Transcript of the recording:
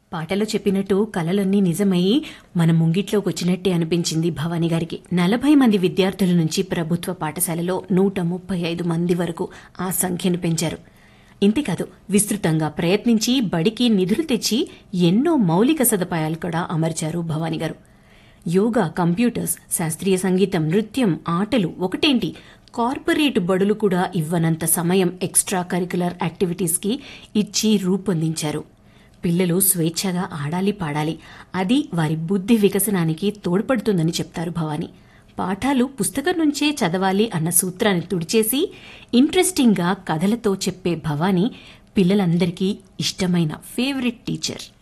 పాటలో చెప్పినట్టు కలలన్నీ నిజమై మన ముంగిట్లోకి వచ్చినట్టే అనిపించింది భవానీ గారికి నలభై మంది విద్యార్థుల నుంచి ప్రభుత్వ పాఠశాలలో నూట ముప్పై ఐదు మంది వరకు ఆ సంఖ్యను పెంచారు ఇంతేకాదు విస్తృతంగా ప్రయత్నించి బడికి నిధులు తెచ్చి ఎన్నో మౌలిక సదుపాయాలు కూడా అమర్చారు భవానీ గారు యోగా కంప్యూటర్స్ శాస్త్రీయ సంగీతం నృత్యం ఆటలు ఒకటేంటి కార్పొరేట్ బడులు కూడా ఇవ్వనంత సమయం ఎక్స్ట్రా కరికులర్ యాక్టివిటీస్కి ఇచ్చి రూపొందించారు పిల్లలు స్వేచ్ఛగా ఆడాలి పాడాలి అది వారి బుద్ధి వికసనానికి తోడ్పడుతుందని చెప్తారు భవానీ పాఠాలు పుస్తకం నుంచే చదవాలి అన్న సూత్రాన్ని తుడిచేసి ఇంట్రెస్టింగ్గా కథలతో చెప్పే భవానీ పిల్లలందరికీ ఇష్టమైన ఫేవరెట్ టీచర్